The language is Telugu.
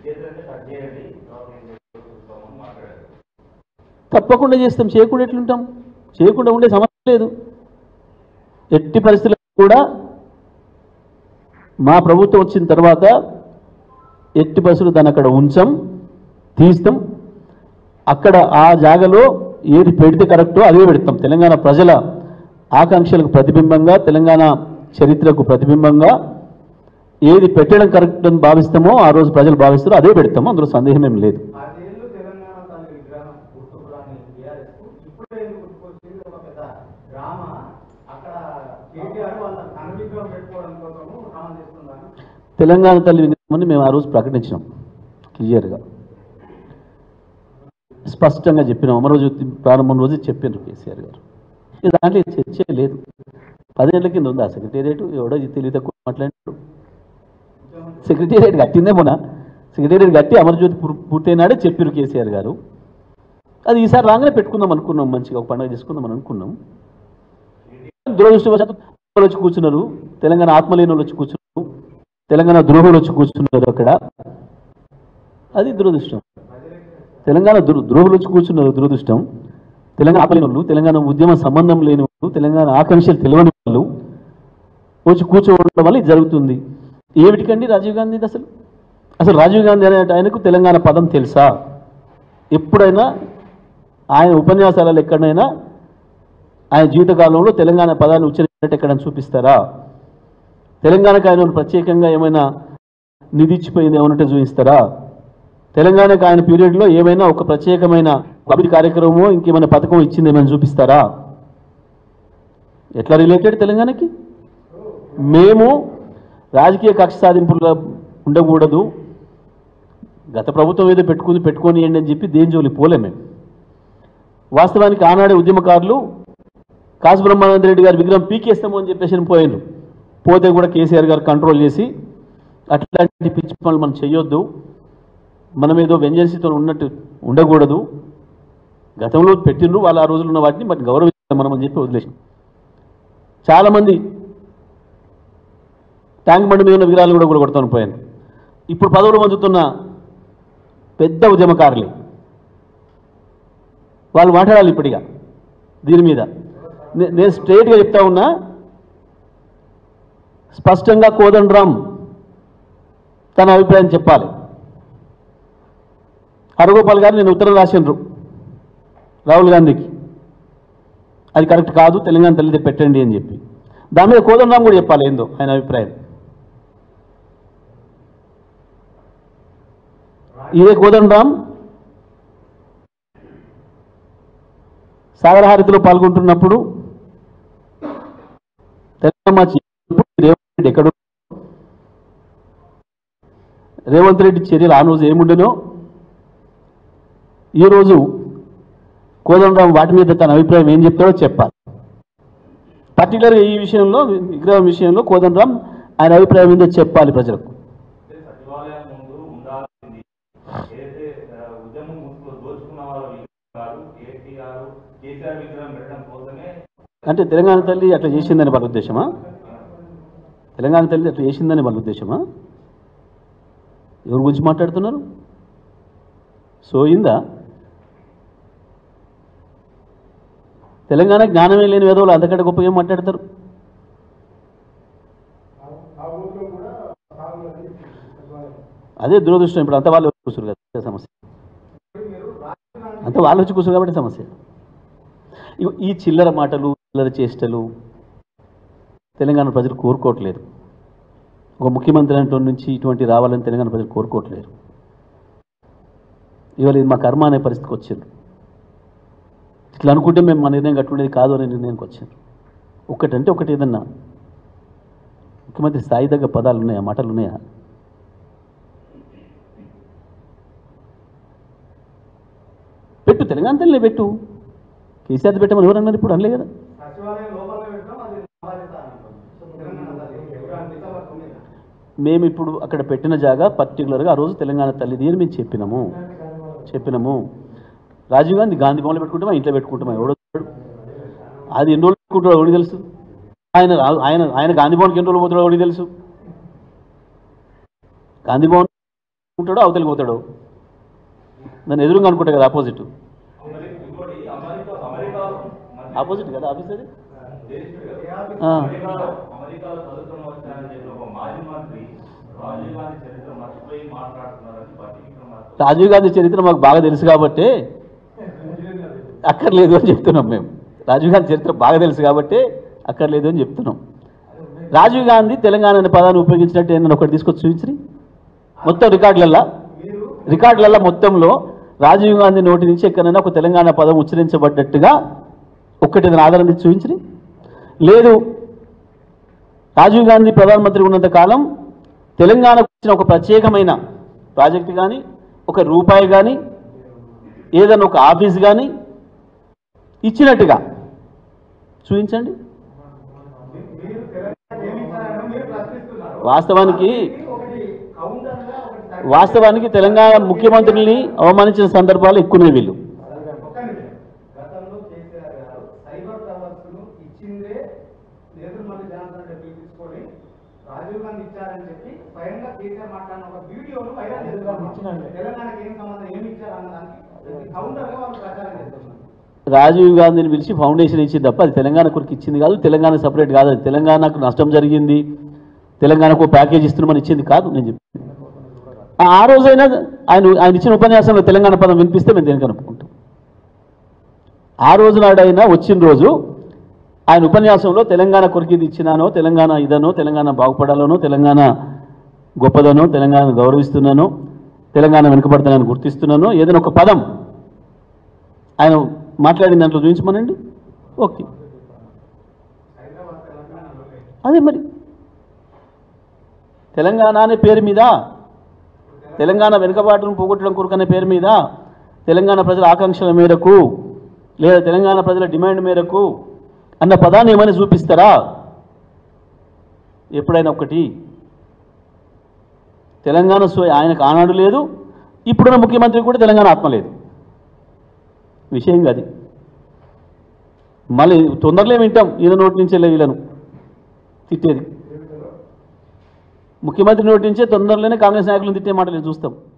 చేతులంటే కట్ చేయండి తర్వాత ఏం చేస్తామో చూస్తామని మాట్లాడారు తప్పకుండా చేస్తాం చేయకుండా ఎట్లుంటాం చేయకుండా ఉండే సమస్య లేదు ఎట్టి పరిస్థితుల్లో కూడా మా ప్రభుత్వం వచ్చిన తర్వాత ఎట్టి పరిస్థితులు దాన్ని అక్కడ ఉంచాం తీస్తాం అక్కడ ఆ జాగలో ఏది పెడితే కరెక్టో అదే పెడతాం తెలంగాణ ప్రజల ఆకాంక్షలకు ప్రతిబింబంగా తెలంగాణ చరిత్రకు ప్రతిబింబంగా ఏది పెట్టడం కరెక్ట్ అని భావిస్తామో ఆ రోజు ప్రజలు భావిస్తారో అదే పెడతాము అందులో సందేహం ఏం లేదు పదేళ్ళు తెలంగాణ తల్లి విగ్రహం గుర్తుకురాని టీఆర్ఎస్ ఇప్పుడు ఎందుకు గుర్తుకొచ్చింది ఒక పెద్ద డ్రామా అక్కడ కేటీఆర్ వాళ్ళ ఘన విగ్రహం పెట్టుకోవడం కోసం డ్రామా చేస్తున్నారు తెలంగాణ తల్లి విగ్రహం మేము ఆ రోజు ప్రకటించినాం క్లియర్గా స్పష్టంగా చెప్పినాం అమర రోజు ప్రారంభం రోజు చెప్పారు కేసీఆర్ గారు ఇక దాంట్లో చర్చే లేదు పదేళ్ల కింద ఉంది ఆ సెక్రటేరియట్ ఎవడో తెలివి తక్కువ మాట్లాడాడు సెక్రటేరియట్ కట్టిందే మొన్న సెక్రటేరియట్ కట్టి అమరజ్యోతి పూర్- పూర్తయినాడే చెప్పారు కేసీఆర్ గారు అది ఈసారి రాగానే పెట్టుకుందాం అనుకున్నాం మంచిగా ఒక పండుగ చేసుకుందాం అని అనుకున్నాం దురదృష్టవశాత్తు వాళ్ళు వచ్చి కూర్చున్నారు తెలంగాణ ఆత్మలేని వాళ్ళు వచ్చి కూర్చున్నారు తెలంగాణ ద్రోహులు వచ్చి కూర్చున్నారు అక్కడ అది దురదృష్టం తెలంగాణ దుర్ ద్రోహులు వచ్చి కూర్చున్నారు దురదృష్టం తెలంగాణ ఆపలేని వాళ్ళు తెలంగాణ ఉద్యమ సంబంధం లేని వాళ్ళు తెలంగాణ ఆకాంక్షలు తెలియని వాళ్ళు వచ్చి కూర్చోవడం వల్ల ఇది జరుగుతుంది ఏమిటికండి రాజీవ్ గాంధీ అసలు అసలు రాజీవ్ గాంధీ అనే ఆయనకు తెలంగాణ పదం తెలుసా ఎప్పుడైనా ఆయన ఉపన్యాసాలలో ఎక్కడైనా ఆయన జీవితకాలంలో తెలంగాణ పదాన్ని ఉచ్చరించినట్టు ఎక్కడైనా చూపిస్తారా తెలంగాణకు ఆయన ప్రత్యేకంగా ఏమైనా నిధి ఇచ్చిపోయింది ఏమన్నట్టు చూపిస్తారా తెలంగాణకు ఆయన పీరియడ్లో ఏమైనా ఒక ప్రత్యేకమైన అభివృద్ధి కార్యక్రమమో ఇంకేమైనా పథకం ఇచ్చింది ఏమైనా చూపిస్తారా ఎట్లా రిలేటెడ్ తెలంగాణకి మేము రాజకీయ కక్ష సాధింపుల్లో ఉండకూడదు గత ప్రభుత్వం ఏదో పెట్టుకుంది పెట్టుకోనియండి అని చెప్పి దేని జోలి పోలే మేము వాస్తవానికి ఆనాడే ఉద్యమకారులు కాసు బ్రహ్మానంద రెడ్డి గారి విగ్రహం పీకేస్తాము అని చెప్పేసి పోయినారు పోతే కూడా కేసీఆర్ గారు కంట్రోల్ చేసి అట్లాంటి పిచ్చి పనులు మనం చేయొద్దు మనం ఏదో వెంజెన్సీతో ఉన్నట్టు ఉండకూడదు గతంలో పెట్టిండ్రు వాళ్ళు ఆ రోజులు ఉన్న వాటిని బట్ గౌరవిస్తాం మనం అని చెప్పి వదిలేసాం చాలామంది ట్యాంక్ బండి మీద ఉన్న విగ్రహాలు కూడా కూడా కొడతాను పోయాను ఇప్పుడు పదవులు పొందుతున్న పెద్ద ఉద్యమకారులే వాళ్ళు మాట్లాడాలి ఇప్పటిగా దీని మీద నే- నేను స్ట్రైట్గా చెప్తా ఉన్నా స్పష్టంగా కోదండరామ్ తన అభిప్రాయం చెప్పాలి హరగోపాల్ గారు నేను ఉత్తరం రాసిండ్రు రాహుల్ గాంధీకి అది కరెక్ట్ కాదు తెలంగాణ తల్లిదే పెట్టండి అని చెప్పి దాని మీద కోదండరామ్ కూడా చెప్పాలి ఏందో ఆయన అభిప్రాయం ఇదే కోదండరామ్ సాగరహారతిలో పాల్గొంటున్నప్పుడు తెలంగాణ చేసినప్పుడు రేవంత్ రెడ్డి ఎక్కడ రేవంత్ రెడ్డి చర్యలు ఆ రోజు ఏముండెనో ఈరోజు కోదండరాం వాటి మీద తన అభిప్రాయం ఏం చెప్తాడో చెప్పాలి పర్టికులర్గా ఈ విషయంలో విగ్రహం విషయంలో కోదండరాం ఆయన అభిప్రాయం ఏందో చెప్పాలి ప్రజలకు అంటే సచివాలయం ముందు ఉండాల్సింది ఏదైతే ఆ, ఉద్యమం ముసుగులో దోచుకున్న వాళ్ళ విగ్రహం కాదు కేటీఆర్ కేసీఆర్ విగ్రహం పెట్టడం కోసమే అంటే తెలంగాణ తల్లి అట్లా చేసిందని వాళ్ళ ఉద్దేశమా తెలంగాణ తల్లి అట్లా చేసిందని వాళ్ళ ఉద్దేశమా ఎవరి గురించి మాట్లాడుతున్నారు సోయిందా తెలంగాణ జ్ఞానమే లేని వేదవులు అంతకంటే గొప్ప ఏం మాట్లాడతారు అదే దురదృష్టం ఇప్పుడు అంత వాళ్ళు వచ్చి కూర్చురు కదా అదే సమస్య అంత వాళ్ళు వచ్చి కూర్చురు కాబట్టి సమస్య ఇగో ఈ చిల్లర మాటలు చిల్లర చేష్టలు తెలంగాణ ప్రజలు కోరుకోవట్లేదు ఒక ముఖ్యమంత్రి అంటే నుంచి ఇటువంటి రావాలని తెలంగాణ ప్రజలు కోరుకోవట్లేరు ఇవాళ ఇది మా కర్మ అనే పరిస్థితికి వచ్చింది ఇట్లా అనుకుంటే మేము మా నిర్ణయం కట్టుకునేది కాదు అనే నిర్ణయానికి వచ్చారు ఒకటంటే ఒకటి ఏదన్నా ముఖ్యమంత్రి స్థాయి దగ్గర పదాలు ఉన్నాయా మాటలు ఉన్నాయా పెట్టు తెలంగాణ తల్లినే పెట్టు కేసీఆర్ పెట్టమని ఎవరు అన్నారు ఇప్పుడు అనలే కదా సచివాలయం లోపల పెట్టడం అది నా బాధ్యత అంటుంది. తెలంగాణ తల్లి విగ్రహం డిసెంబర్ తొమ్మిదిన. మేము ఇప్పుడు అక్కడ పెట్టిన జాగా పర్టికులర్గా ఆ రోజు తెలంగాణ తల్లిది అని మేము చెప్పినాము చెప్పినాము రాజీవ్ గాంధీ గాంధీ భవన్లో పెట్టుకుంటామా ఇంట్లో పెట్టుకుంటామా ఎవడో తెలియడు. అది ఎన్ని రోజులు పెట్టుకుంటాడో ఎవరికి తెలుసు ఆయన ఆయన ఆయన గాంధీ భవన్కి ఎన్ని రోజులు పోతాడో ఎవరికి తెలుసు గాంధీ భవన్ ఉంటాడో అవతలికి పోతాడు దాన్ని ఎదురుగా అనుకుంటా కదా ఆపోజిట్ మరి ఇంకోటి అమెరికా అమెరికాలో మధ్య- ఆపోజిట్ కదా ఆఫీస్ అది దేశీయుడు కదా. ఆ. అమెరికాలో అమెరికాలో చదువుకున్న వచ్చానని చెప్పిన ఒక మాజీ మంత్రి రాజీవ్ గాంధీ చరిత్ర మర్చిపోయి మాట్లాడుతున్నారని పార్టీ విక్రమార్క రాజీవ్ గాంధీ చరిత్ర మాకు బాగా తెలుసు కాబట్టి అక్కర్లేదు అని చెప్తున్నాం మేము రాజీవ్ గాంధీ చరిత్ర బాగా తెలుసు కాబట్టి అక్కర్లేదు అని చెప్తున్నాం రాజీవ్ గాంధీ తెలంగాణ అనే పదాన్ని ఉపయోగించినట్టు ఏమన్నా ఒకటి తీసుకొచ్చి చూపించి మొత్తం రికార్డులల్లా మీరు రికార్డులల్లో మొత్తంలో రాజీవ్ గాంధీ నోటి నుంచి ఎక్కడైనా ఒక తెలంగాణ పదం ఉచ్చరించబడ్డట్టుగా ఒక్కటి ఏదైనా ఆధారం ఇచ్చి చూపించి లేదు రాజీవ్ గాంధీ ప్రధానమంత్రి ఉన్నంత కాలం తెలంగాణకు వచ్చిన ఒక ప్రత్యేకమైన ప్రాజెక్ట్ కానీ ఒక రూపాయి కానీ ఏదైనా ఒక ఆఫీస్ కానీ ఇచ్చినట్టుగా చూపించండి మీరు తెలంగాణ ఏమి ఇచ్చారని మీరు ప్రశ్నిస్తున్నారు వాస్తవానికి ఒకటి కౌంటర్గా ఒకటి సైడ్ వాస్తవానికి తెలంగాణ ముఖ్యమంత్రుల్ని అవమానించిన సందర్భాలు ఎక్కువనే వీళ్ళు ఒక్క నిమిషం. గతంలో కేసీఆర్ గారు సైబర్ టవర్స్ ను ఇచ్చిందే నేతృమల్లి జనార్దన్ రెడ్డి తీసుకొని రాజీవ్ గాంధీ ఇచ్చారని చెప్పి స్వయంగా కేసీఆర్ మాట్లాడిన ఒక వీడియోను వైరల్ చేస్తున్నారు తెలంగాణకి ఏం సంబంధం ఏమి ఇచ్చారు అన్నదానికి కౌంటర్ గా వాళ్ళు ప్రచారం చేస్తున్నారు రాజీవ్ గాంధీని పిలిచి ఫౌండేషన్ ఇచ్చింది తప్ప అది తెలంగాణ కొరకు ఇచ్చింది కాదు తెలంగాణ సపరేట్ కాదు అది తెలంగాణకు నష్టం జరిగింది తెలంగాణకు ఓ ప్యాకేజ్ ఇస్తున్నామని ఇచ్చింది కాదు నేను చెప్పి ఆ రోజైనా ఆయన ఆయన ఇచ్చిన ఉపన్యాసంలో తెలంగాణ పదం వినిపిస్తే మేము దేనికి అనుకుంటాం ఆ రోజు నాడైనా వచ్చిన రోజు ఆయన ఉపన్యాసంలో తెలంగాణ కొరకు ఇది ఇచ్చినానో తెలంగాణ ఇదనో తెలంగాణ బాగుపడాలనో తెలంగాణ గొప్పదనో తెలంగాణ గౌరవిస్తున్నానో తెలంగాణ వెనుకబడతానని గుర్తిస్తున్నానో ఏదైనా ఒక పదం ఆయన మాట్లాడిన దాంట్లో చూపించమనండి ఓకే హైదరాబాద్ తెలంగాణలో లేదు. అదే మరి తెలంగాణ అనే పేరు మీద తెలంగాణ వెనుకబాటును పోగొట్టడం కొరకు అనే పేరు మీద తెలంగాణ ప్రజల ఆకాంక్షల మేరకు లేదా తెలంగాణ ప్రజల డిమాండ్ మేరకు అన్న పదాన్ని ఏమైనా చూపిస్తారా ఎప్పుడైనా ఒకటి తెలంగాణ స్వ ఆయనకు ఆనాడు లేదు ఇప్పుడున్న ముఖ్యమంత్రి కూడా తెలంగాణ ఆత్మ లేదు విషయం కాదు మళ్ళీ తొందరలే వింటాం ఈయన నోటి నుంచే వీళ్ళను తిట్టేది ముఖ్యమంత్రి నోటి నుంచే తొందరలోనే కాంగ్రెస్ నాయకులను తిట్టే మాటలు చూస్తాం